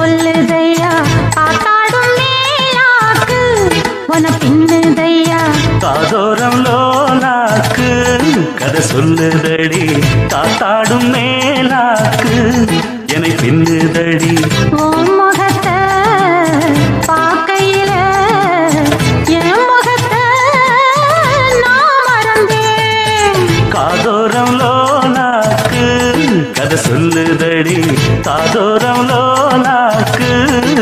சொல்லுதையா காத்தாடும் மேலாக்கு உன பின்னுதையா காதோரம் லோலாக்கு கதை சொல்லுதடி காத்தாடும் மேலாக்கு என்னை பின்னுதடி உன் முகத்தை பார்க்கையில என் முகத்தை நான் மறந்தேன் காதோரம் லோலாக்கு கதை சொல்லுதடி காதோரம் லோலாக்கு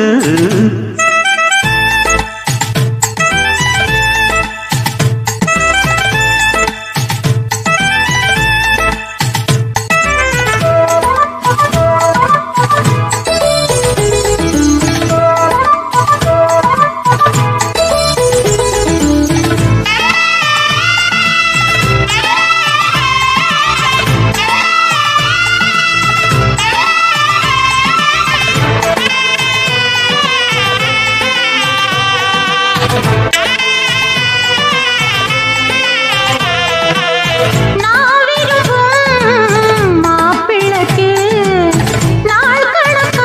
நான் விரும்பும் மாப்பிள்ளைக்கு நாள் கணக்கா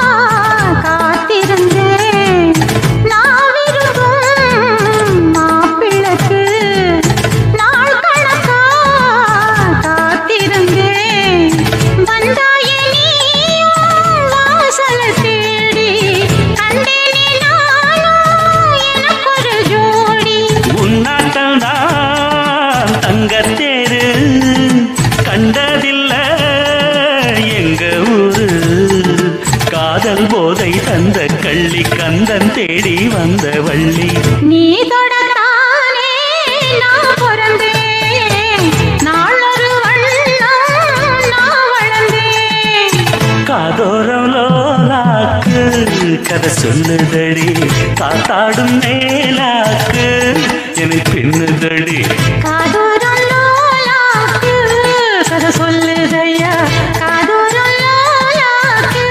காத்திருந்தேன் நான் விரும்பும் மாப்பிள்ளைக்கு நாள் கணக்கா காத்திருந்தேன் வந்தாயே நீயும் வாசல தேடி கண்டேனே நானும் எனக்கொரு ஜோடி உன்னாட்டம் தான் தங்கத்தேரு கண்டதில்ல எங்க ஊரு காதல் போதை தந்த கள்ளி கந்தன் தேடி வந்த வள்ளி நீ தொடர்ந்தானே நான் பிறந்தேன் நாளொரு வண்ணம் நான் வளர்ந்தேன் காதோரம் லோலாக்கு கதை சொல்லுதடி காத்தாடும் மேலாக்கு என்னை பின்னுதடி காதூரம் லோலாக்கு கதை சொல்லுதையா காதூரம் லோலாக்கு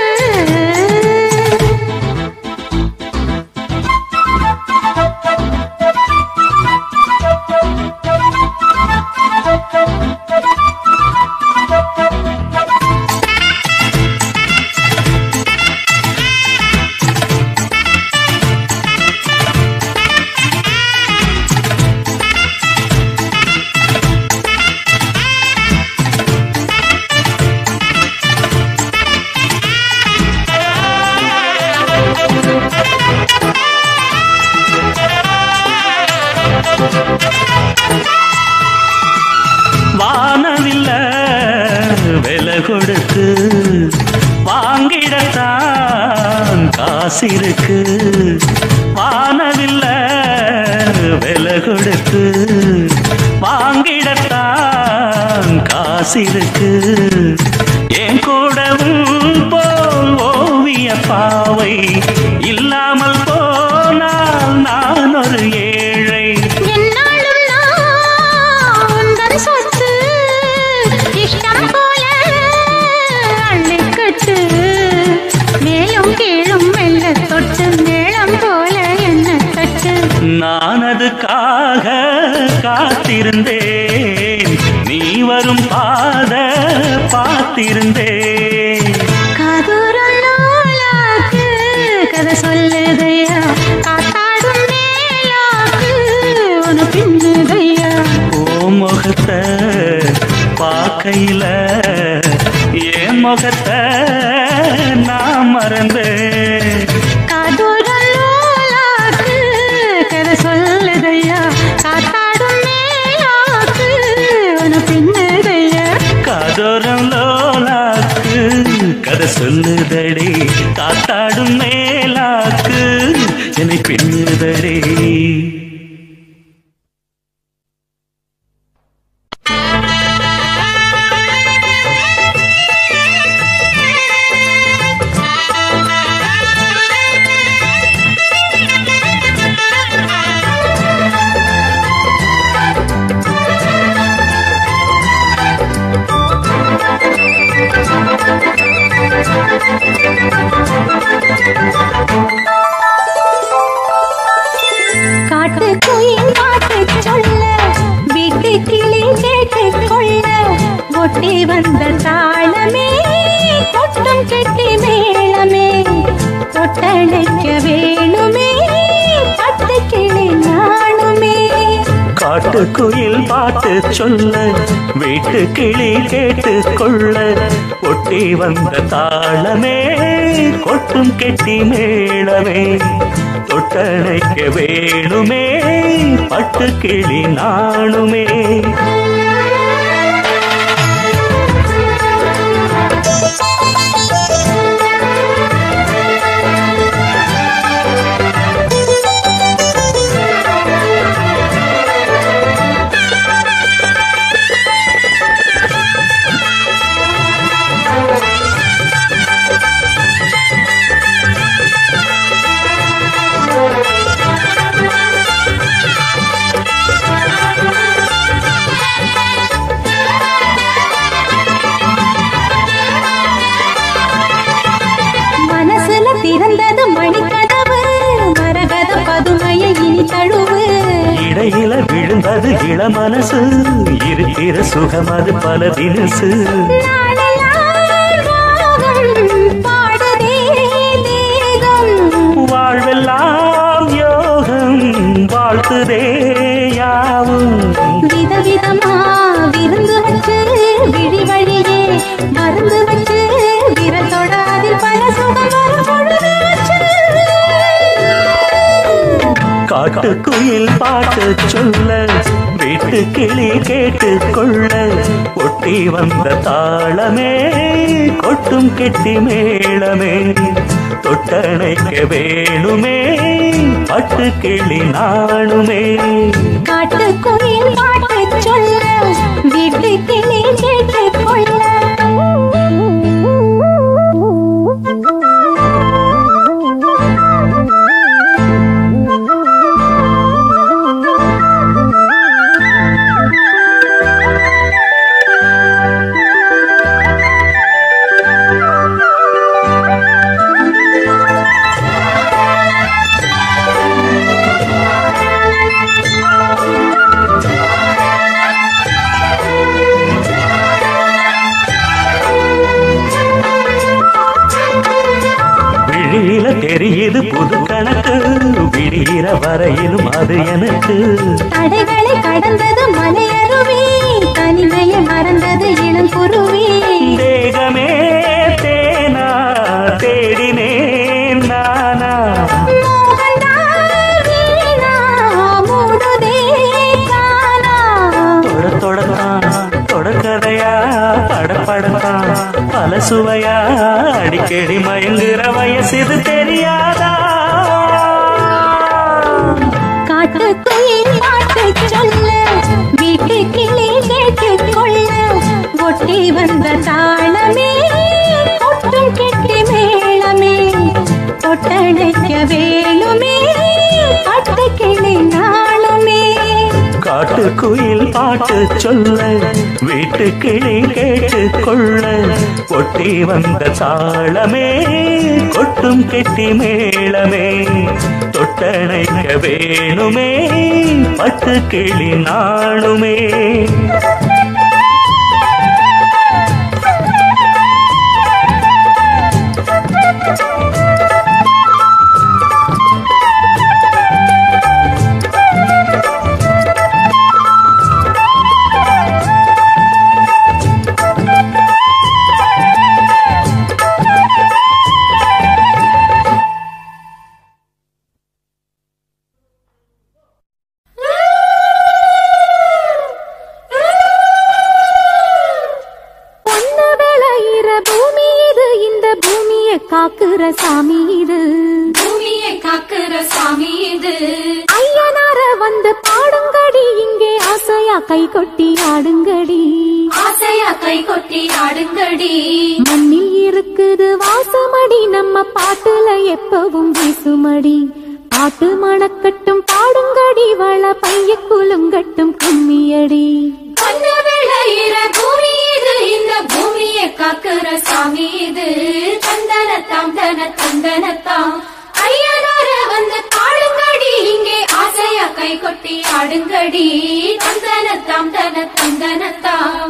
வானவில்ல விலை கொடுத்து வாங்கிடத்தான் காசிருக்கு வானவில்ல விலை கொடுத்து வாங்கிடத்தான் காசிருக்கு என் கூடவும் போல் ஓவிய பாவை இல்லாமல் போனால் நான் ஒரு ஏழை என்னாலும் நான் உந்தன் சொத்து இஷ்டம் போல அள்ளிக்கட்டு மேலும் கீழும் மெல்ல தொட்டு மேளம் போல என்ன தட்டு நான் அதுக்காக காத்திருந்தேன் நீ வரும் பாத பார்த்திருந்தேன் காதூரம் நூலாக்கு கதை சொல்லுதையா காத்தாடும் மேலாக்கு உன பின்னுதையா ஓ முகத்தை பார்க்கையில என் முகத்தை நான் மறந்தேன் காதூரம் நூலாக்கு கதை சொல்லுதையா காத்தாடும் மேலாக்கு உன பின்னுதையா காதோரம் லோலாக்கு கதை சொல்லுதடி காத்தாடும் மேலாக்கு என்னை பின்னுதடி காட்டு குயில் பாட்டு சொல்ல வீட்டு கிளி கேட்டு கொள்ள ஒட்டி வந்த தாளமே கொட்டும் கெட்டி மேளமே தொட்டணைக்க வேணுமே பட்டு கிளி நாணுமே காட்டுக்குயில் பாட்டு சொல்ல வீட்டு கிளி கேட்டு கொள்ள ஒட்டி வந்த தாளமே கொட்டும் கெட்டி மேளமே தொட்டணைக்க வேணுமே பட்டு கிளி நாணுமே மனசுல திறந்தது மணிக்கதவு மரகத பதுமைய இனி தழுவு இடையில விழுந்தது இளமனசு இருக்கிற சுகம் அது பல தினசு நாளெல்லாம் ராகம் பாடுதே தேகம் வாழ்வெல்லாம் யோகம் வாழ்த்துதே யாவும் விதவிதமா விருந்து வச்சு விழி வழியே மருந்து வச்சு விரத்தோட அதில் பல சுகம் வரும் பொழுதாச்சு. காட்டுக்குயில் பாட்டு சொல்ல வீட்டு கிளி கேட்டு கொள்ள ஒட்டி வந்த தாளமே கொட்டும் கெட்டி மேளமே தொட்டணைக்க வேணுமே பட்டு கிளி நாணுமே காட்டுக்குயில் பாட்டு சொல்ல வீட்டு கிளி கேட்டு கொள்ள விழியில தெரியுது புது கணக்கு விடிகிற வரையிலும் அது எனக்கு தடைகளை கடந்தது மலையருவி தனிமையை மறந்தது இளங்குருவி தேகமே தேனா தேடினேன் நானா மோகன்தான் வீணா மூடுதே தானா. தொட தொடத்தான் தொடக்கதையா படப்படத்தான் பல சுவையா அடிக்கடி மயங்குற வயசு இது தெரியாதா காட்டுக்குயில் பாட்டு சொல்ல வீட்டு கிளி கேட்டு கொள்ள ஒட்டி வந்த தாளமே கொட்டும் கெட்டி மேளமே தொட்டணைக்க வேணுமே பட்டு கிளி நாளுமே காட்டுக்குயில் பாட்டு சொல்ல வீட்டு கிளி கேட்டு கொள்ள ஒட்டி வந்த தாளமே கொட்டும் கெட்டி மேளமே தொட்டணைக்க வேணுமே பட்டு கிளி நாணுமே பொண்ணு விளையிற பூமி இது இந்த பூமியை காக்குற சாமி இது பூமியை காக்குற சாமி இது ஐயனார வந்து பாடுங்கடி இங்கே ஆசையா கை கொட்டி ஆடுங்கடி ஆசையா கை கொட்டி ஆடுங்கடி மண்ணில் இருக்குது வாசமடி நம்ம பாட்டுல எப்பவும் வீசுமடி பாட்டு மணக்கட்டும் பாடுங்கடி வள பைய குலுங்கட்டும் கும்மியடி பொண்ணு விளையிற பூமி இது இந்த பூமியை காக்குற சாமி இது தந்தனத்தாம் தன தந்தனத்தாம் ஐயனார வந்து பாடுங்கடி இங்கே ஆசையா கை கொட்டி ஆடுங்கடி தந்தனத்தாம் தன தந்தனத்தாம்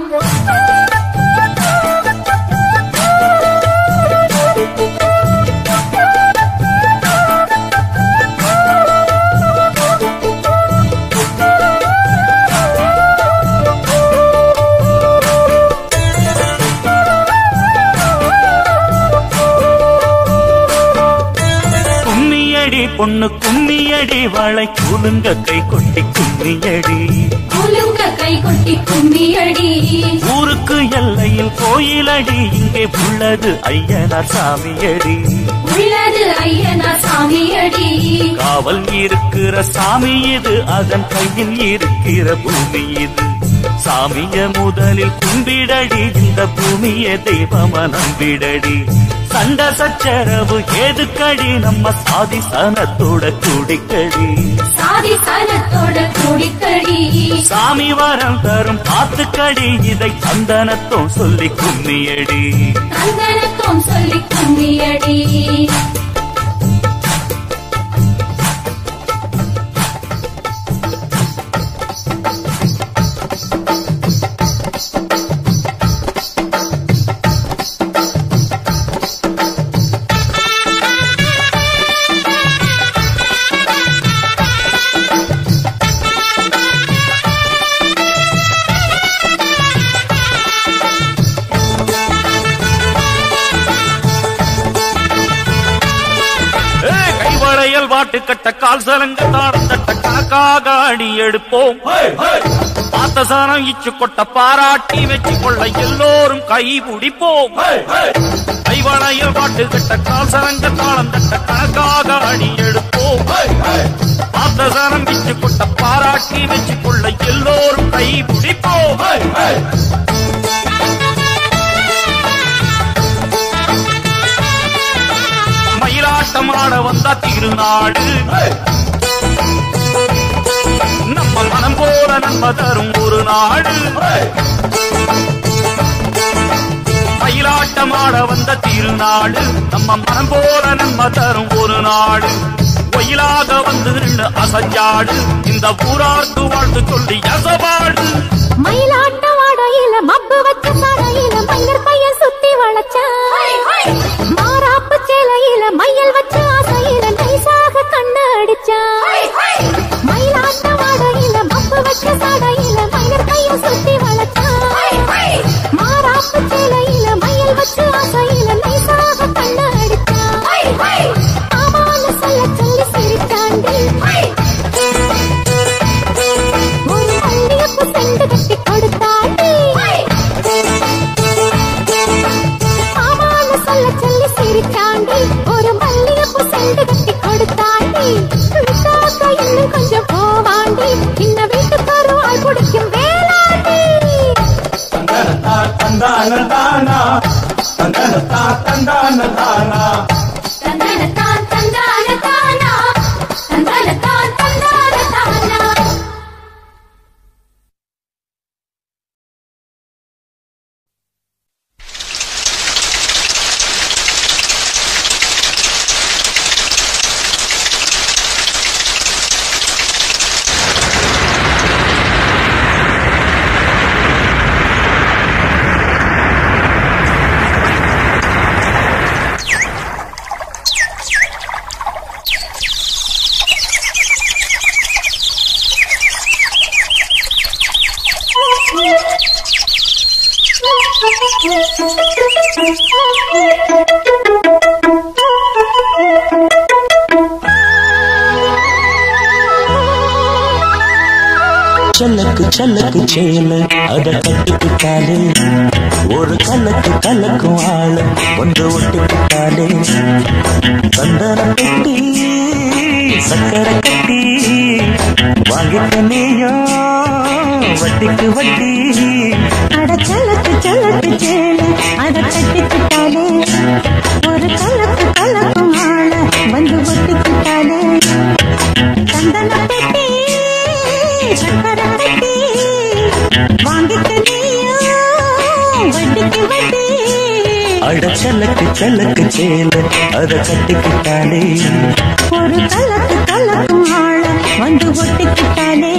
பொண்ணு கும்மியடி வாழை கூலுங்க கை கொட்டி கும்மியடி குலுங்க கை கொட்டி கும்மியடி ஊருக்கு எல்லையில் கோயிலடி இங்கே உள்ளது ஐயனார் சாமியடி உள்ளது ஐயனா சாமியடி காவல் இருக்கிற சாமி இது அதன் கையில் இருக்கிற பூமி இது சாமிய முதலில் கும்பிடடி இந்த பூமிய தெய்வம நம்பிடடி சண்ட சச்சரவு ஏதுக்கடி நம்ம சாதி சனத்தோட குடிக்கடி சாதி சனத்தோட கூடிக்கடி சாமி வரம் தரும் பாத்துக்கடி இதை சந்தனத்தும் சொல்லி கும்மியடி கந்தனத்தும் சொல்லி கும்மியடி ஏய், கைவளையல் வாட்டு கட்ட கால் சலங்க தாளம் தட்ட கணக்காக அடி எடுப்போம் பார்த்த சாணம் இச்சு கொட்ட பாராட்டி வச்சு கொள்ள எல்லோரும் கை பிடிப்போம் கைவளையல் வாட்டு கட்ட கால் சலங்க தாளம் தட்ட கணக்காக அடி எடுப்போம் பார்த்த சாணம் இச்சு கொட்ட பாராட்டி வச்சு கொள்ள எல்லோரும் கை பிடிப்போம் மயிலாட்டம் ஆட வந்தா திருநாடு நம்ம மனம் போல நன்மை தரும் ஒரு நாடு மயிலாட்டம் ஆட வந்த திருநாடு நம்ம மனம் போல நன்மை தரும் ஒரு நாடு ஒயிலாக வந்து நின்று அசஞ்சாடு இந்த ஊரார்க்கு வாழ்த்து சொல்லி அசபாடு மயிலாட்ட வாடையில மப்பு வச்ச சடையில மயிர் பையன் சுத்தி வளைச்சான் மாறாப்பு சேலையில மையல் வச்ச ஆசையில நைசாக கண்ணு அடிச்சான் மயிலாட்ட வாடையில மப்பு வச்ச சடையில மயிர் பையன் சுத்தி வளைச்சான் மாறாப்பு சேலையில மையல் வச்ச ஆசையில நைசாக கண்ணு அடிச்சான் ஆமான்னு சொல்ல சொல்லி சிரிச்சாண்டி ஒரு மல்லிகைப்பூ செண்டு கட்டி கொடுத்தாண்டி. ஆமான்னு சொல்ல சொல்லி சிரிச்சாண்டி. ஒரு மல்லிகைப்பூ செண்டு கட்டி கொடுத்தாண்டி. விட்டாக்க இன்னும் கொஞ்சம் போவாண்டி. சின்ன வீட்டுக்காரு ஆள் பிடிக்கும் வேளாண்டி. தந்தனத்தான் தந்தான தானா தந்தனத்தான் தந்தான தானா சல்லக்கு சல்லக்கு சேல அத கட்டிக்கிட்டாலே ஒரு கலக்கு கலக்கும் ஆள ஒன்று ஒட்டிக்கிட்டாலே சந்தன பெட்டி சக்கரை கட்டி வாங்கிட்ட நீயும் வட்டிக்கு வட்டி அட சலக்கு சலக்கு சேல அத கட்டிக்கிட்டாலே ஒரு கலக்கு கலக்கும் ஆள வந்து ஒட்டிக்கிட்டாலே சந்தன பெட்டி சக்கரை பெட்டி வாங்கிக்க நீயும் வட்டிக்கு வட்டி அட சல்லக்கு சல்லக்கு சேல அத கட்டிக்கிட்டாலே ஒரு கலக்கு கலக்கும் ஆள வந்து ஒட்டிக்கிட்டாலே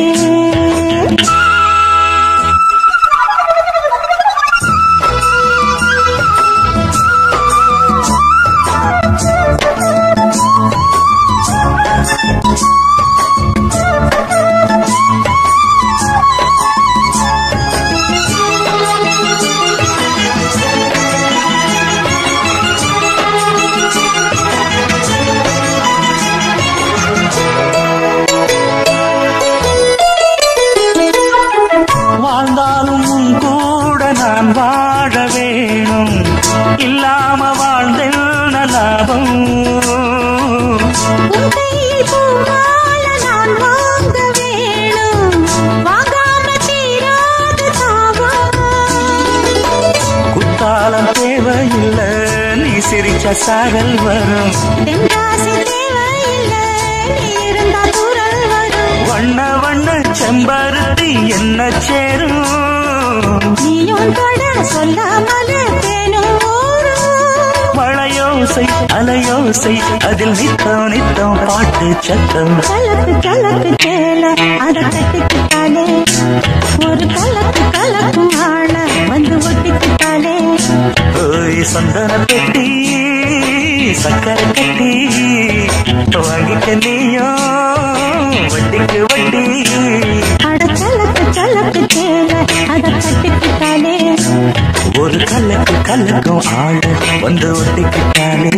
குளிச்ச சாரல் வரும் தென்காசி தேவையில்லை நீ இருந்தா தூரல் வரும் வண்ண வண்ண செம்பருத்தி என்ன சேரும் நீயும் தொட சொல்லாமலே தேனும் ஊரும் மழையோசை அலையோசை அதில் நித்தம் நித்தம் பாட்டு சத்தம் கலக்கு கலக்கு சேல அத கட்டிக்கிட்டாலே ஒரு கலக்கு கலக்கும் ஆள வந்து ஒட்டிக்கிட்டாலே ஓய் சந்தன பெட்டி சக்கரை கட்டி வாங்கிக்க நீயும் வட்டிக்கு வட்டி அட கலக்கு கலக்கு சேல அத கட்டிக்கிட்டாலே ஒரு கலக்கு கலக்கும் ஆள வந்து ஒட்டிக்கிட்டாலே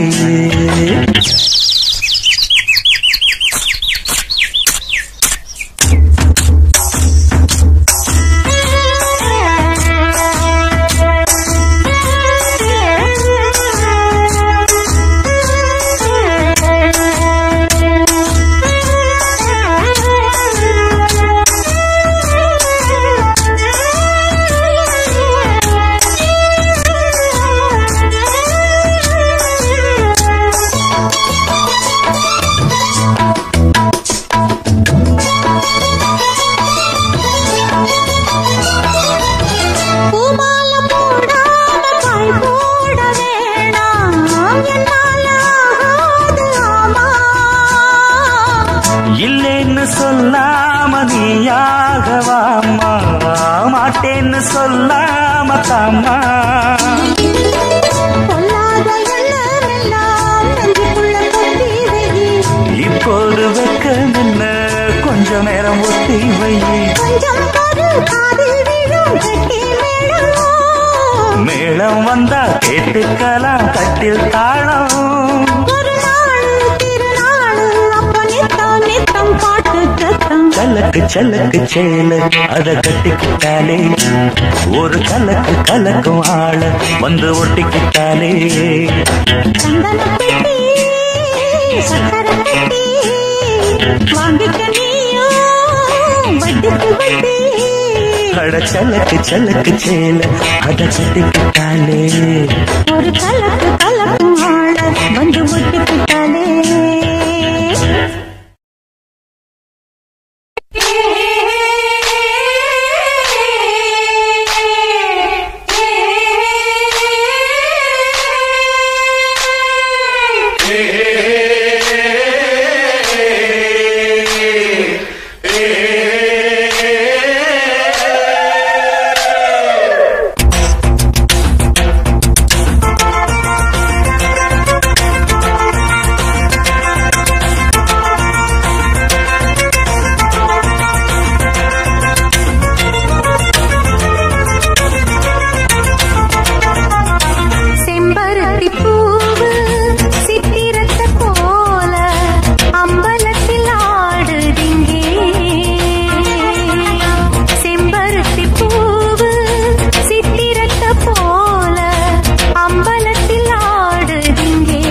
பூமால போடாம பாய் போட வேணாம் என்னால ஆகாது ஆமா இல்லைன்னு சொல்லாம நீயாகவாமா மாட்டேன்னு சொல்லாம தாமா பொல்லாத எண்ணமெல்லாம் நெஞ்சுக்குள்ள கொட்டி வை இப்போது வெக்க நின்ன கொஞ்ச நேரம் ஒத்தி வை கொஞ்சம் ஒரு காதில் விழும் கட்டி மேளம் மேளம் வந்தா கேட்டுக்கலாம் கட்டில் தாளம் ஒரு நாள் திருநாள் அப்ப நித்தம் நித்தம் பாட்டு சத்தம் கலக்கு சலக்கு சேல அத கட்டிக்கிட்டாலே ஒரு கலக்கு கலக்கும் ஆள வந்து ஒட்டிக்கிட்டாலே சந்தன பெட்டி சக்கரை பெட்டி வாங்கிக்க நீயும் வட்டிக்கு வட்டி அட சலக்கு சலக்கு சேல அத கட்டிக்கிட்டாலே ஒரு கலக்கு கலக்கும் ஆள வந்து ஒட்டிக்கிட்டாலே செம்பருத்தி பூவு சித்திரத்தை போல அம்பலத்தில் ஆடுதிங்கே செம்பருத்தி பூவு சித்திரத்தை போல அம்பலத்தில் ஆடுதிங்கே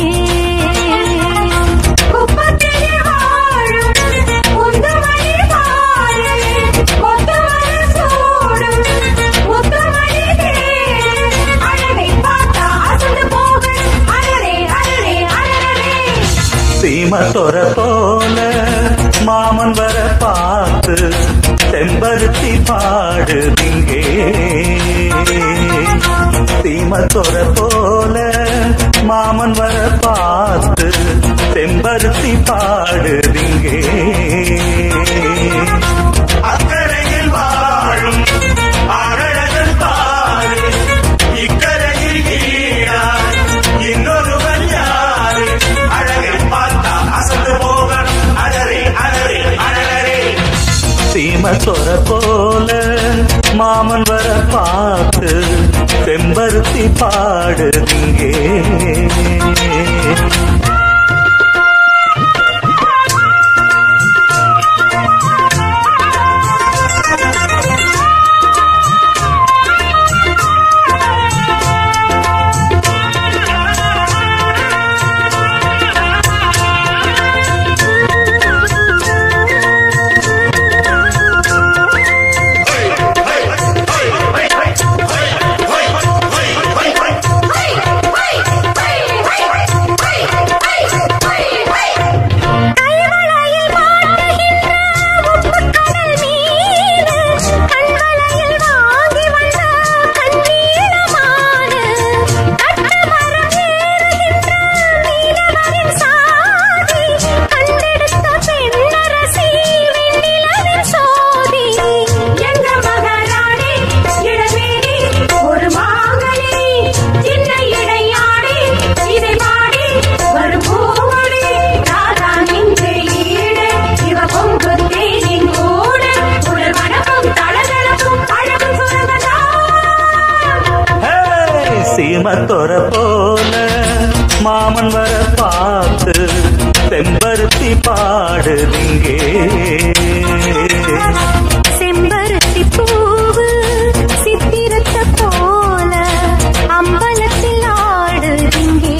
குப்பத்திலே வாழும் குந்துமணி பாரு கொத்துமணி சூடும் முத்துமணி தேரு அழகை பார்த்தா அசந்து போகும் அழகே அழகே அழகே சீம தொர போல மாமன் வர பார்த்து செம்பருத்தி பாடுதிங்கே சீம தொர போல மாமன் வர பார்த்து செம்பருத்தி பாடுதிங்கே அக்கறையில் வாழும் அழகன் பாரு இக்கரையில் ஈடார் இன்னொருவன் யாரு அழகை பார்த்தா அசந்து போகணும் அழறே அழறே அழகரே சீம சொர போல மாமன் வர பார்த்து செம்பருத்தி பாடுதிங்கே Hey! சீமத்தொர போல மாமன் வர பார்த்து செம்பருத்தி பாடுதிங்கே செம்பருத்தி பூவு சித்திரத்தை போல அம்பலத்தில் ஆடுதிங்கே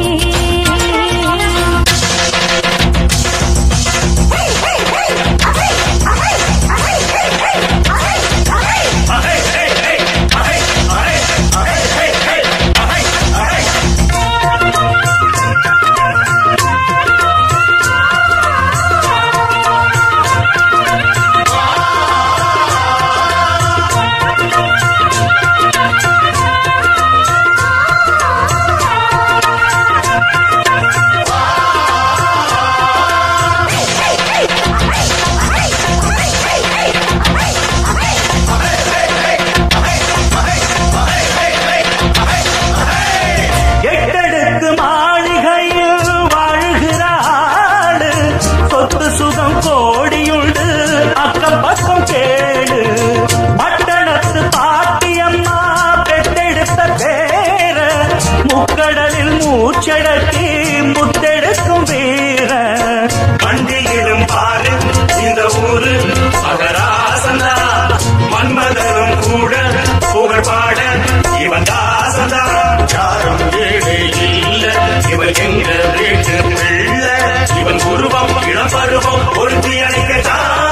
எட்டெடுத்து மாளிகையில் வாழ்கிறாள் சொத்து சுகம் கோடியுண்டு அக்கம் பக்கம் கேடு பட்டணத்து பாட்டியம்மா பெற்றெடுத்த பேர முக்கடலில் மூச்சடக்கி முத்தெடுக்கும் வீர வண்டியிலும் பாரு இந்த ஊரு மகராசந்தா மன்மதனும் கூட புகழ் பாட இவன் தாசந்தா யாரும் ஏழை இல்ல இவன் எங்க வீட்டு பிள்ளை இவன் உருவம் இளம் பருவம் ஒருத்தி அணைக்கத்தான்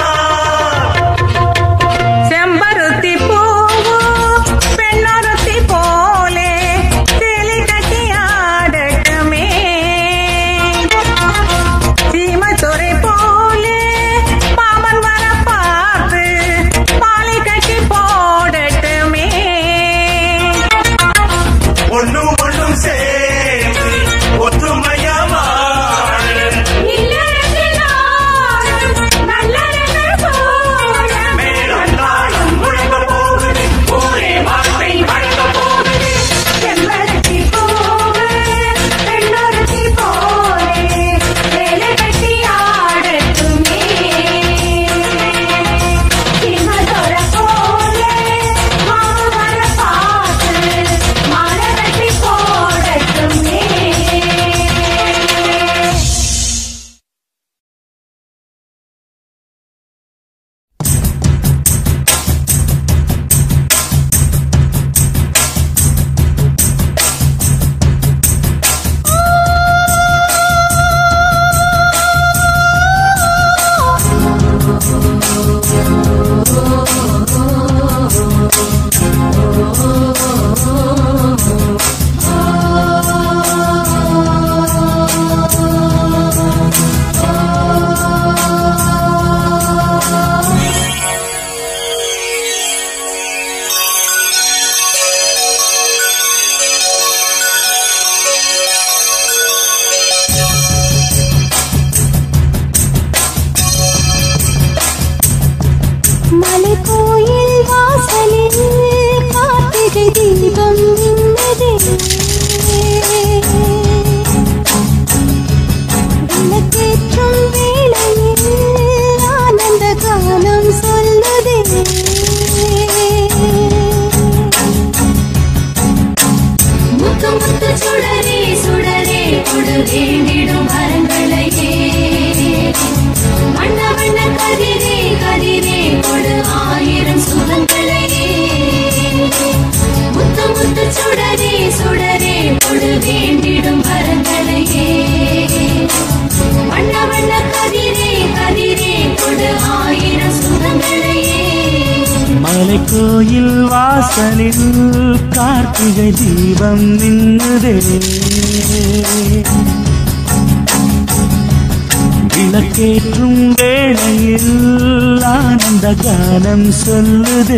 செம்பருத்தி பூவோ பெண்ணொருத்தி போலே சேலை கட்டி ஆடட்டுமே சீமத்துறை போலே மாமன் வர பார்த்து பாலை கட்டி போடட்டுமே ஒண்ணும் ஒண்ணும் சேர்ந்து ஒற்றுமையா வாழ இல்லறத்தில் நாளும் நல்லறங்கள் போல மேலும் நாளும் முழங்க போகுது ஒரே வார்த்தை வழங்க போகுது செம்பருத்தி பூவு பெண்ணொருத்தி போலே வேலை கட்டி ஆடட்டுமே சிம்மதொர போலே மாவு வர பார்த்து மாலை கட்டி போடட்டுமே மலை கோயில் வாசலில் கார்த்திகை தீபம் நின்னதே விளக்கேற்றும் வேளையில் ஆனந்த கானம் சொல்லுதே முத்து முத்து சுடரே சுடரே கொடு வேண்டிடும் வரங்களையே வண்ண வண்ண கதிரே கதிரே கொடு ஆயிரம் சுகங்களையே முத்து முத்து சுடரே சுடரே கொடு வேண்டிடும் வரங்களையே வண்ண வண்ண கதிரே கதிரே கொடு ஆயிரம் சுகங்களையே மலை கோயில் வாசலில் கார்த்திகை தீபம் நின்னுதே விளக்கேற்றும் வேளையில் ஆனந்த கானம் சொல்லுதே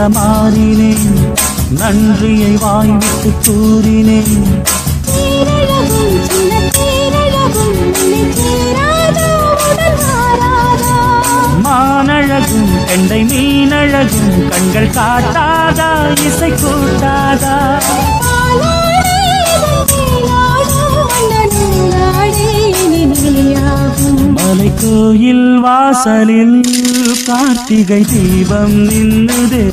மாறினேன் நன்றியை வாய்விட்டு கூறினேன் தேரழகும் சின்ன தேரழகும் உன்னை சேராதோ உடல் மாறாதா மானழகும் கெண்டை மீனழகும் கண்கள் காட்டாதா இசை கூட்டாதா பாலாடே நீலாடும் வண்ணநூலாடே இனி நீயாகும் மலை கோயில் வாசலில் கார்த்திகை தீபம் நின்னுதே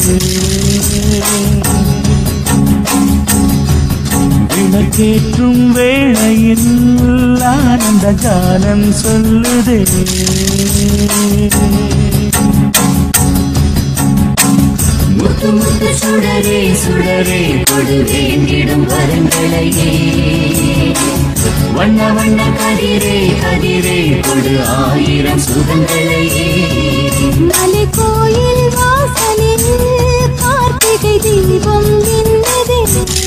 விளக்கேற்றும் வேளையில் ஆனந்த கானம் சொல்லுதே முத்து முத்து சுடரே சுடரே கொடு வேண்டிடும் வரங்களையே வண்ண வண்ண கதிரே கதிரே கொடு ஆயிரம் சுகங்களையே மலை கோயில் வாசலில் கார்த்திகை தீபம் நின்னதே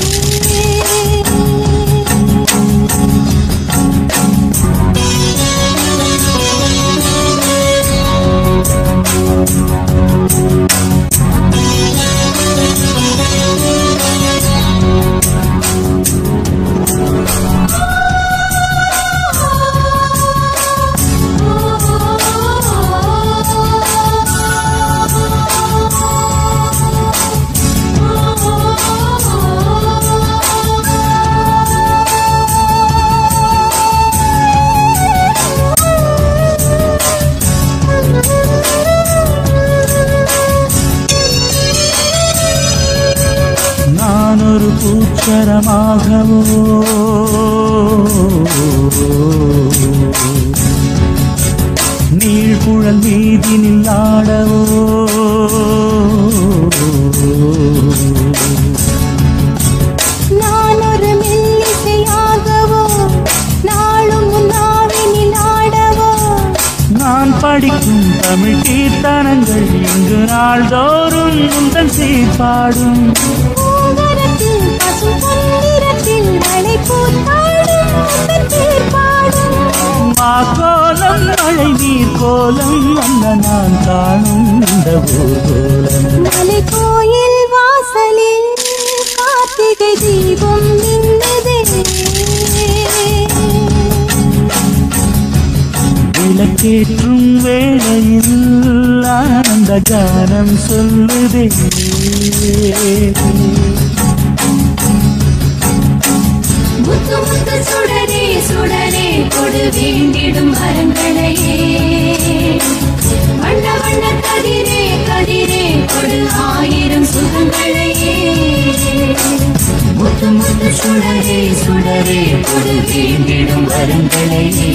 நான் ஒரு பூச்சரமாகவோ நீழ்குழல் மீதினில் ஆடவோ நான் ஒரு மெல்லிசையாகவோ நாளும் உன்னாவினில் ஆடவோ நான் படிக்கும் தமிழ் கீர்த்தனங்கள் இங்கு நாள்தோறும் உந்தன் சீர்பாடும் பூங்கரத்தில் பசும் பொன்னிறத்தில் மழை கூத்தாடும் உந்தன் சீர்பாடும் மாக்கோலம் மழை நீர் கோலம் அந்த நான் காணும் இந்த ஊர்கோலம் மலை கோயில் வாசலில் கார்த்திகை தீபம் நின்னதே விளக்கேற்றும் வேளையில் ஆனந்த கானம் சொல்லுதே முத்து முத்து சுடரே சுடரே கொடு வேண்டிடும் வரங்களையே வண்ண வண்ண கதிரே கதிரே கொடு ஆயிரம் சுகங்களையே முத்து முத்து சுடரே சுடரே கொடு வேண்டிடும் வரங்களையே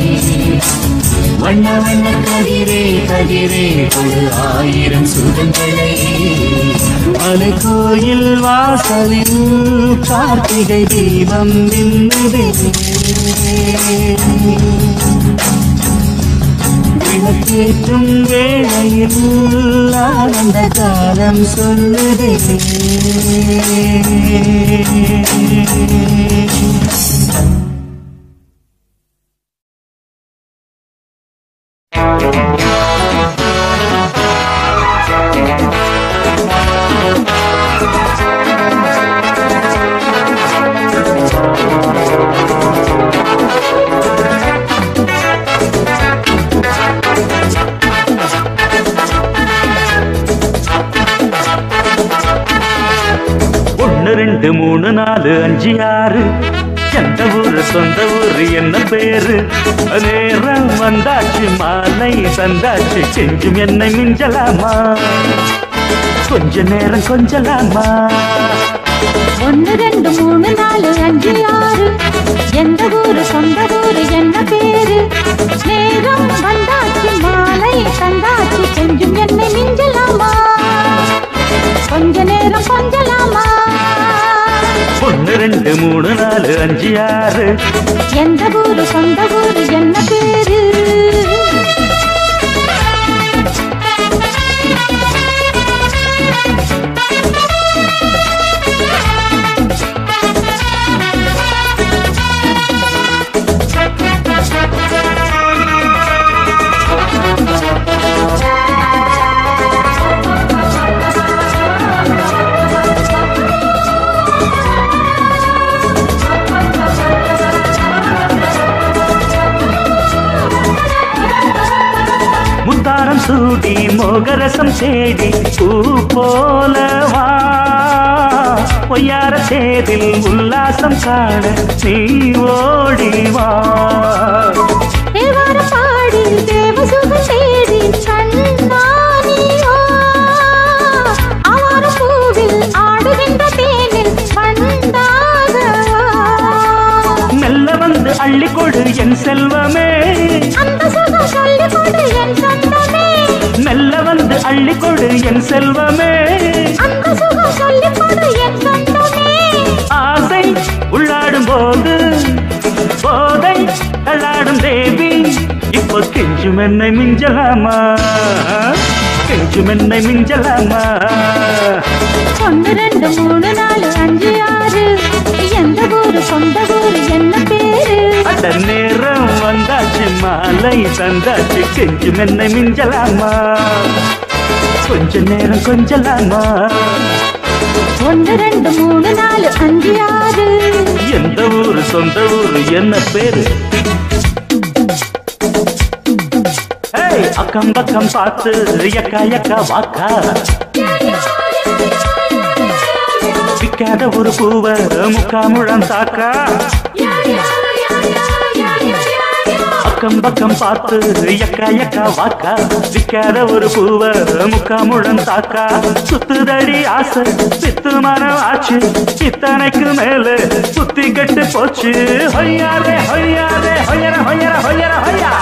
வண்ண வண்ண கதிரே கதிரே கொடு ஆயிரம் சுகங்களையே மலை கோயில் வாசலில் கார்த்திகை தீபம் நின்னுதே விளக்கேற்றும் வேளையில் ஆனந்த காலம் சொல்லுதே ஒன்னு ரெண்டு மூணு நாலு அஞ்சு ஆறு எந்த ஊரு சொந்த ஊரு என்ன பேரு நேரம் வந்தாச்சு மாலை தந்தாச்சு செஞ்சும் என்னை மிஞ்சலாமா கொஞ்ச நேரம் கொஞ்சலாமா ஒன்னு ரெண்டு மூணு நாலு அஞ்சு ஆறு எந்த ஊரு சொந்த ஊரு என்ன பேரு நேரம் வந்தாச்சு மாலை தந்தாச்சு செஞ்சும் என்னை மிஞ்சலாமா கொஞ்ச நேரம் கொஞ்சலாமா ஒன்னு ரெண்டு மூணு நாலு அஞ்சு ஆறு எந்த ஊரு சொந்த ஊரு என்ன பேரு சூடி மோகரசம் தேடி பூ போலவா பொய்யார தேதில் உல்லாசம் காண நீ ஓடிவா தேவார பாடி தேவசுகம் தேடி கண்ணானியோ ஆவார பூவில் ஆடுகின்ற தேனில் வந்தாகவா மெல்ல வந்து அள்ளிக்கொடு என் செல்வமே அந்த சுகம் சொல்லிக் கொடு என் சொந்தமே மெல்ல வந்து அள்ளிக்கொடு என் செல்வமே அந்த சுகம் சொல்லிக் கொடு என் சொந்தமே ஆசை உள்ளாடும் போது போதை தள்ளாடும் தேவி இப்போ கெஞ்சும் என்னை மிஞ்சலாமா கெஞ்சும் என்னை மிஞ்சலாமா ஒன்று ரெண்டு மூணு நாலு அஞ்சு ஆறு எந்த ஊரு சொந்த ஊரு என்ன பேரு அந்த நேரம் வந்தாச்சு மாலை தந்தாச்சு கெஞ்சும் என்னை மிஞ்சலாமா கொஞ்ச நேரம் கொஞ்சலாமா ஒன்று ரெண்டு மூணு நாலு அஞ்சு ஆறு எந்த ஊரு சொந்த ஊரு என்ன பேரு ஏய், அக்கம் பக்கம் பார்த்து எக்கா எக்கா வாக்கா விக்காத ஒரு பூவ முக்கா முழம் தாக்கா அக்கம் பக்கம் பார்த்து எக்கா எக்கா வாக்கா விக்காத ஒரு பூவ முக்கா முழம் தாக்கா சுத்துதடி ஆசை சித்து மனம் ஆச்சு இத்தனைக்கு மேல சுத்தி கட்டு போச்சு ஹொய்யாரே ஹொய்யாரே ஹொய்யர ஹொய்யர ஹொய்யர ஹொய்யா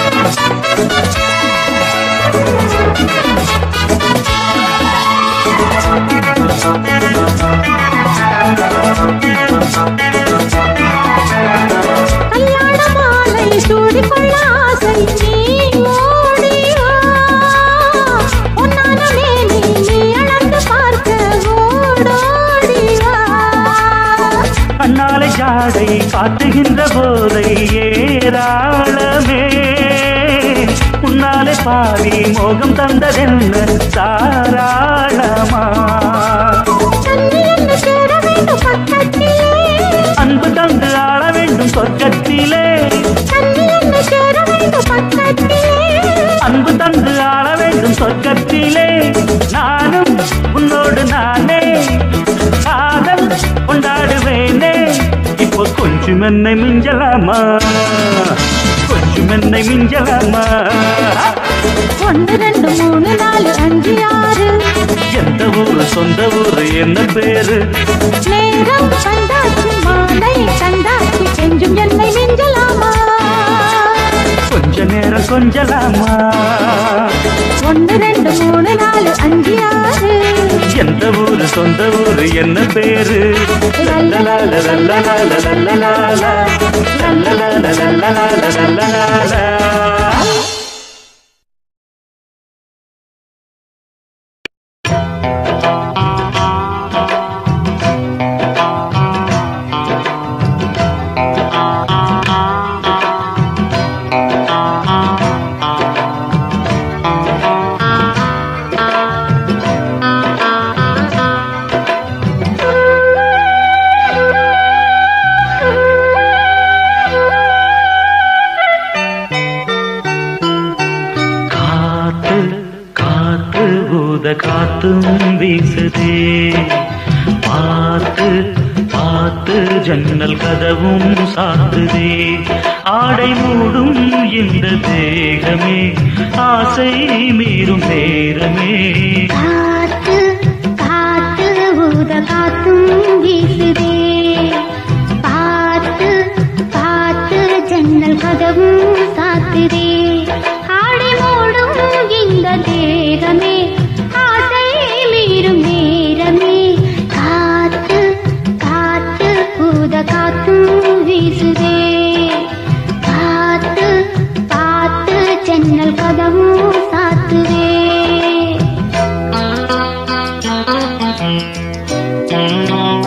கல்யாண மாலை சூடிக்கொள்ள ஆசை நீ ஓடிவா உன்னான மேனி நீ அளந்து பார்க்க ஓடோடிவா அண்ணாலை ஜாடை காட்டுகின்ற போதை ஏராளமே உன்னாலே பாதி மோகம் தந்ததென்ன தாராளமா தண்ணி என்ன சேர வேண்டும் பக்கத்திலே அன்பு தந்து ஆள வேண்டும் சொர்க்கத்திலே தண்ணி என்ன சேர வேண்டும் பக்கத்திலே அன்பு தந்து ஆள வேண்டும் சொர்க்கத்திலே நானும் உன்னோடு நானே காதல் கொண்டாடுவேனே இப்போ கொஞ்சம் என்னை மிஞ்சலாமா கொஞ்சம் என்னை மிஞ்சலாமா ஒன்று ரெண்டு மூணு நாலு அஞ்சு ஆறு எந்த ஊரு சொந்த ஊரு என்ன பேரு நேரம் கண்டாச்சு மாலை கண்டாச்சு செஞ்சும் என்னை மிஞ்சலாமா கொஞ்ச நேரம் கொஞ்சலாமா ஒன்று ரெண்டு மூணு நாலு அஞ்சு ஆறு எந்த ஊரு சொந்த ஊரு என்ன பேரு லல்லலால லல்லலால லல்லலால லல்லலால லல்லலால லல்லலால காத்து காத்து பூத காத்தும் வீசுதே பார்த்து பார்த்து ஜன்னல் கதவும் சாத்துதே ஆடை மூடும் இந்த தேகமே ஆசை மீறும் நேரமே காத்து காத்து ஊத காத்தும் வீசுதே பார்த்து பார்த்து ஜன்னல் கதவும் சாத்துதே ஆடி மூடும் இந்த தேகமே ஆசை மீறும் நேரமே காத்து காத்து ஊத காத்தும் வீசுதே பார்த்து பார்த்து ஜன்னல் கதவும் சாத்துதே Thank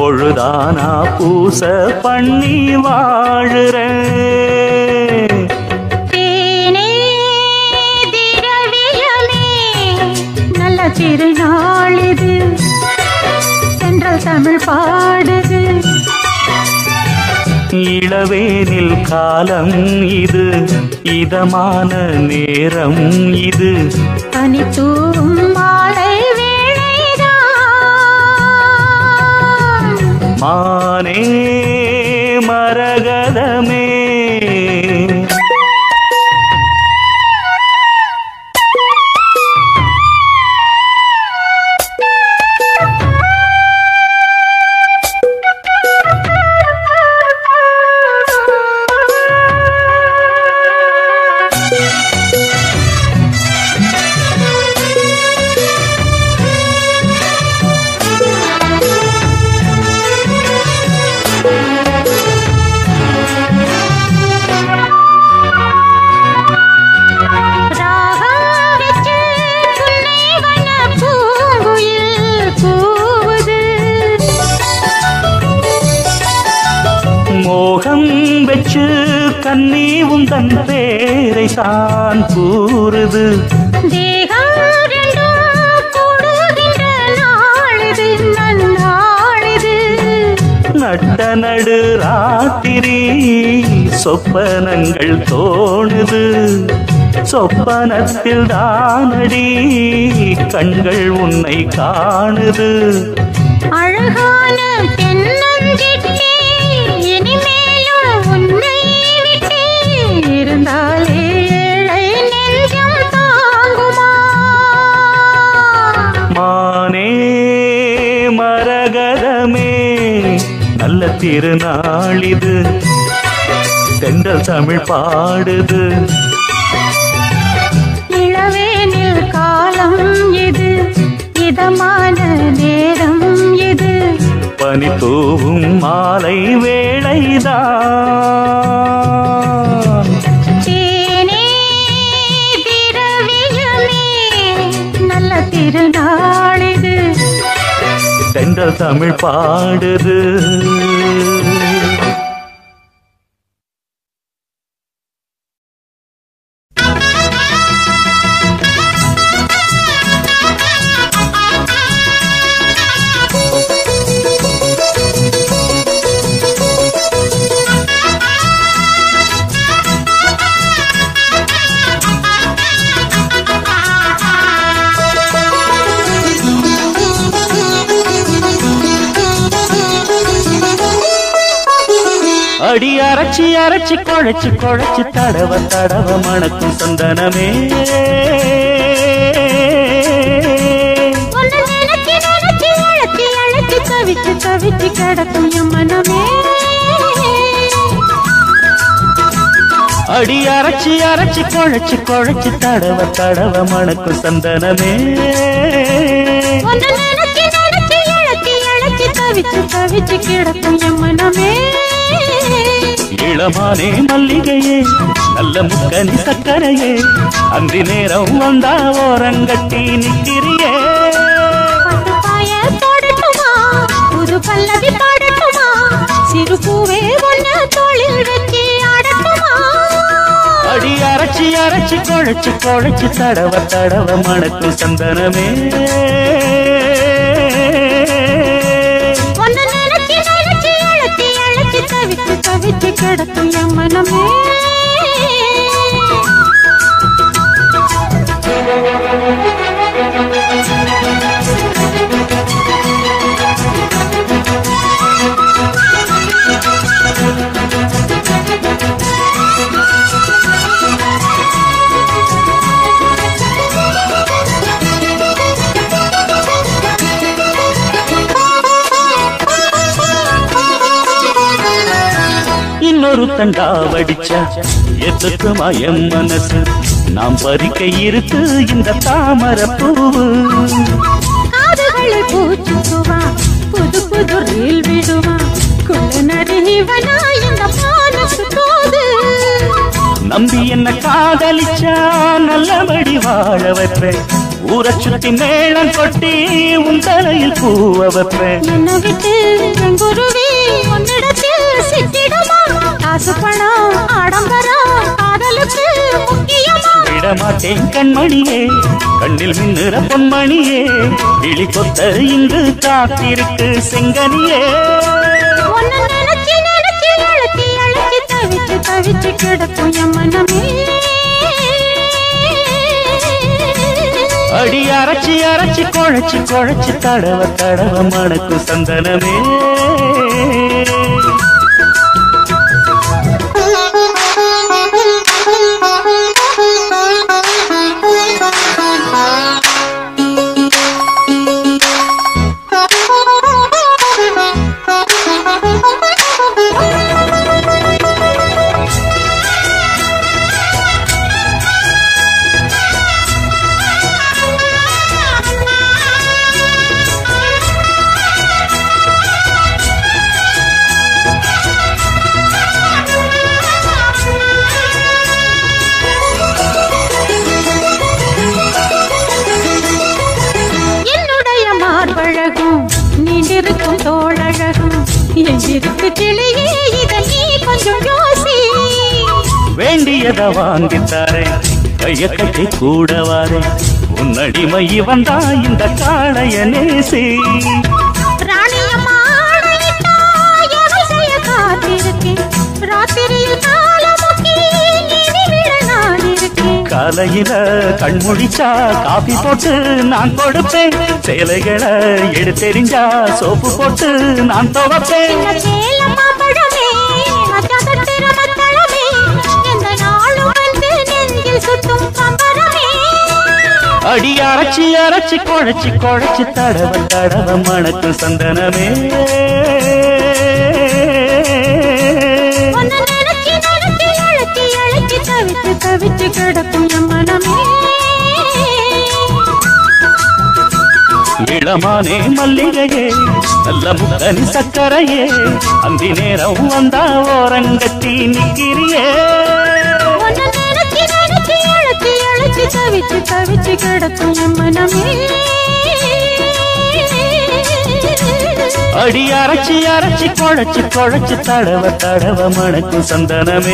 பொழுதானா பூச பண்ணி வாழுறேன் தேனே திரவியமே நல்ல திருநாள் இது சென்றல் தமிழ் பாடுது இளவேனில் காலம் இது இதமான நேரம் இது பனி தூவும் மாலை வேளைதான் மானே மரகதமே ராகம் வச்சு உன்னை வண்ண பூங்குயில் கூவுது மோகம் வச்சு கண்ணி உந்தன் பேரை தான் கூறுது தேகம் ரெண்டும் கூடுகின்ற நாளிது நன்னாளிது நட்ட நடு ராத்திரி சொப்பனங்கள் தோணுது சொப்பனத்தில் தானடி கண்கள் உன்னை காணுது அழகான தென்னஞ்சிட்டே இனிமேலும் உன்னை விட்டே இருந்தாலே ஏழை நெஞ்சம் தாங்குமா மானே மரகதமே நல்ல திருநாள் இது தென்றல் தமிழ் பாடுது இளவேனில் காலம் இது இதமான நேரம் இது பனி தூவும் மாலை வேளைதான் தேனே திரவியமே நல்ல திருநாள் இது தென்றல் தமிழ் பாடுது அடி அரைச்சி அரைச்சி குழைச்சு குழைச்சு தடவ தடவ மணக்கும் சந்தனமே உன்னை நினைச்சு நினைச்சு அழைச்சி அழைச்சி தவிச்சு தவிச்சு கிடக்கும் என் மனமே அடி அரைச்சி அரைச்சி குழைச்சு குழைச்சு தடவ தடவ மணக்கும் சந்தனமே உன்னை நினைச்சு நினைச்சு அழைச்சி அழைச்சி தவிச்சு தவிச்சு கிடக்கும் என் மனமே இளமானே மல்லிகையே நல்ல முக்கனி சக்கரையே அந்தி நேரம் வந்தா ஓரங்கட்டி நிக்கிறியே பட்டு பாய போடட்டுமா புது பல்லவி பாடட்டுமா சிறு பூவே ஒன்ன தோளில் வச்சு ஆடட்டுமா அடி அரைச்சி அரைச்சி குழைச்சு குழைச்சு தடவ தடவ மணக்கும் சந்தனமே உன்னை நினைச்சு நினைச்சு அழைச்சி அழைச்சி தவிச்சு தவிச்சு கிடக்கும் என் மனமே இன்னொரு தண்டா வடிச்சா எத்துக்குமா என் மனசு நாம் பறிக்க இருக்கு இந்த தாமர பூவு காதுகளை பூச்சுக்குவா புது புது ரீல் விடுவா குள்ள நரிவனா இந்த மானசு தோது நம்பி என்ன காதலிச்சா நல்லபடி வாழ வைப்பேன் ஊரை சுத்தி மேளம் கொட்டி உன் தலையில் பூவ வைப்பேன் என்னை விட்டு எங்க விடமாட்டேன் கண்மணியே கண்ணில் மின்னுற பொன்மணியே விழி கொத்த இங்கு காத்திருக்கு செங்கனியே உன்னை நினைச்சு நினைச்சு அழைச்சி அழைச்சி தவிச்சு தவிச்சு கிடக்கும் என் மனமே அடி அரைச்சி அரைச்சி குழைச்சி குழைச்சி தடவ தடவ மணக்கு சந்தனமே என்னுடைய மார்பழகும் நீண்டிருக்கும் தோழழகும் எங்கிருக்கு கிளியே இதை நீ கொஞ்சம் யோசி வேண்டியத வாங்கித்தாரே கைய கட்டி கூட வாரே உன்னடிமை வந்தா இந்த காளைய நேசி ராணியம்மா ஆணையிட்டா எவள் செய்ய காத்திருக்கேன் ராத்திரியில் காலமுக்கி இனி விட நான் இருக்கேன் காலையில கண்முழிச்சா காபி போட்டு நான் கொடுப்பேன் சேலைகளை எடுத்தெறிஞ்சா சோப்பு போட்டு நான் துவப்பேன் சின்ன சேலம் மாம்பழமே மச்சாதத்திர மத்தளமே எந்த நாளும் வந்து நெஞ்சில் சுத்தும் பம்பரமே அடி அரைச்சி அரைச்சி குழைச்சி குழைச்சி தடவ தடவ மணக்கு சந்தனமே உன்னை நினைச்சு நினைச்சு அழைச்சி அழைச்சி தவிச்சு தவிச்சு கிடக்கும் என் மனமே இளமானே மல்லிகையே நல்ல முத்தனி சக்கரையே அந்தி நேரம் வந்தா ஓரங்கட்டி நிக்கிறியே உன்னை நினைச்சு நினைச்சு அழைச்சி அழைச்சி தவிச்சு தவிச்சு கிடக்கும் என் மனமே அடி அரைச்சி அரைச்சி குழைச்சி குழைச்சி தடவ தடவ மணக்கு சந்தனமே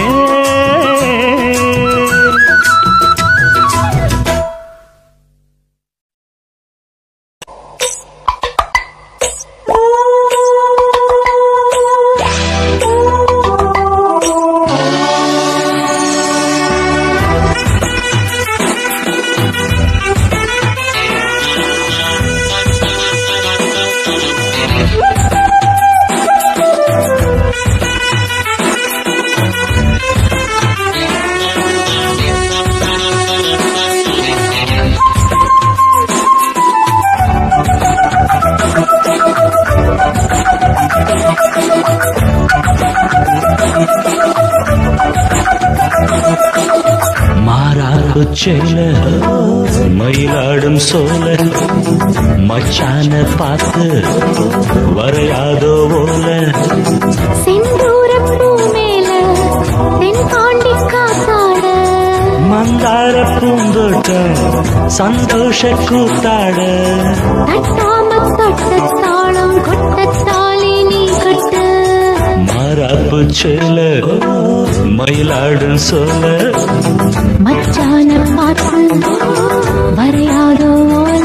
மாறாப்பு சேல மயிலாடும் சோல மச்சான பார்த்து வரையாதோ ஓல செந்தூரம் பூ மேல தென்பாண்டி காத்தாட மந்தார பூந்தோட்டம் சந்தோஷ கூத்தாட தட்டாம தொட்ட தாளம் கொட்ட தாலி நீ கட்டு மாறாப்பு சேல மயிலாடும் சோல மச்சான பார்த்து வரையாதோ ஓல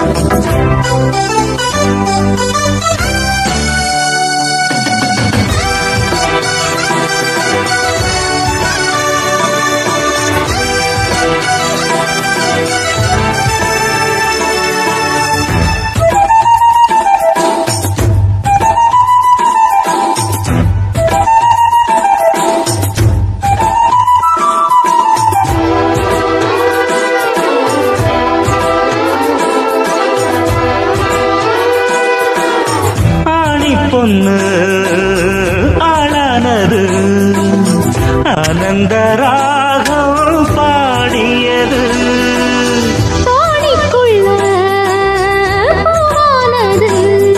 ஆணி பொண்ணு ஆளானது ஆனந்த ராகம் பாடியது தோணிக்குள்ள பூவானது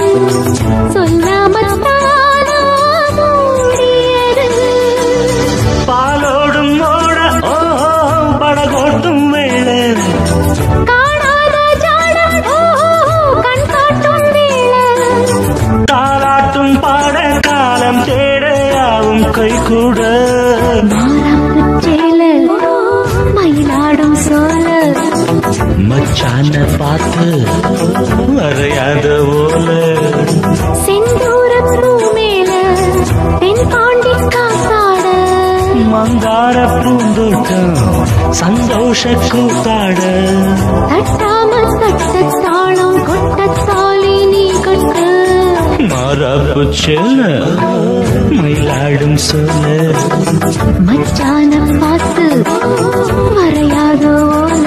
சொல்லாமத்தானா மூடியது பாலோடும் ஓட ஓ படகோட்டும் வேளை காணாத ஜாடம் ஓ கண் காட்டும் வேளை தாலாட்டும் பாட காலம் தேடையாவும் கை கூட மாறாப்பு சேல மயிலாடும் சோல மச்சான பார்த்து வரையாத ஓல செந்தூர பூ மேல தென் பாண்டி காத்தாட மந்தார பூந்தோட்டம் சந்தோஷ கூத்தாட தட்டாம தட்ட தாளம் கொட்ட தாலி நீ கட்டு மாறாப்பு செல்ல மயிலாடும் சொல்ல மச்சான பார்த்து வரையாத ஓல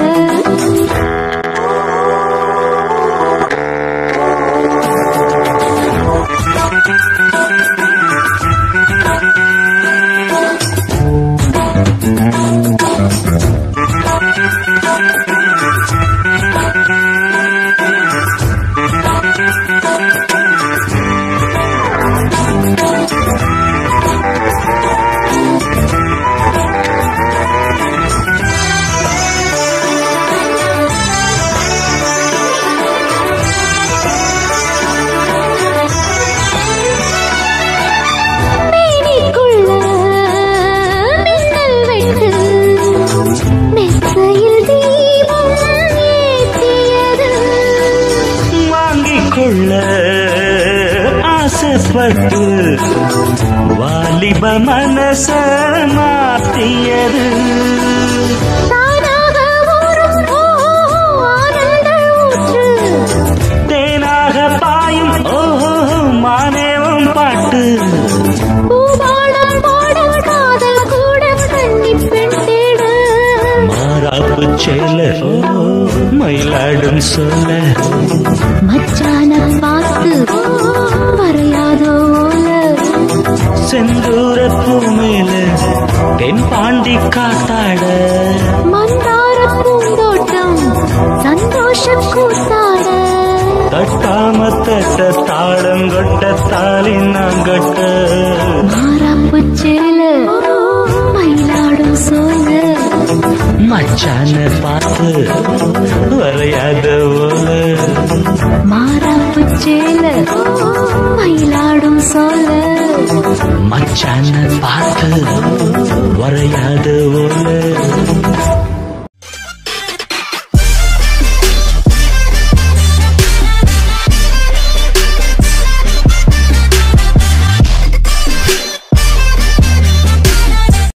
மேனிக்குள்ள மின்னல் வெட்டு மெத்தையில் தீபம் ஏற்றியது வாங்கிக் கொள்ள ஆசைப்பட்டு வாலிப மனச மாத்தியது தானாக ஊறும் ஓ ஆனந்த ஊற்று தேனாக பாயும் ஓஹோ மானேவம் பாட்டு பூவாடம் பாடும் காதல் கூட கன்னி பெண் தேடு மாறாப்பு செல்ல மயிலாடும் சொல்ல மச்சான பார்த்து வரையாத ஓல செந்தூர பூமேல தென் பாண்டி காத்தாட மந்தார பூந்தோட்டம் சந்தோஷ கூத்தாட தட்டாம தட்ட தாளங்கொட்ட தாலி நாங்கட்ட மாறாப்பு சேல மயிலாடும் சோல மச்சான பார்த்து வரையாத ஓல மாறாப்பு சேல மயிலாடும் சோல மச்சான பார்த்து வரையாத ஓல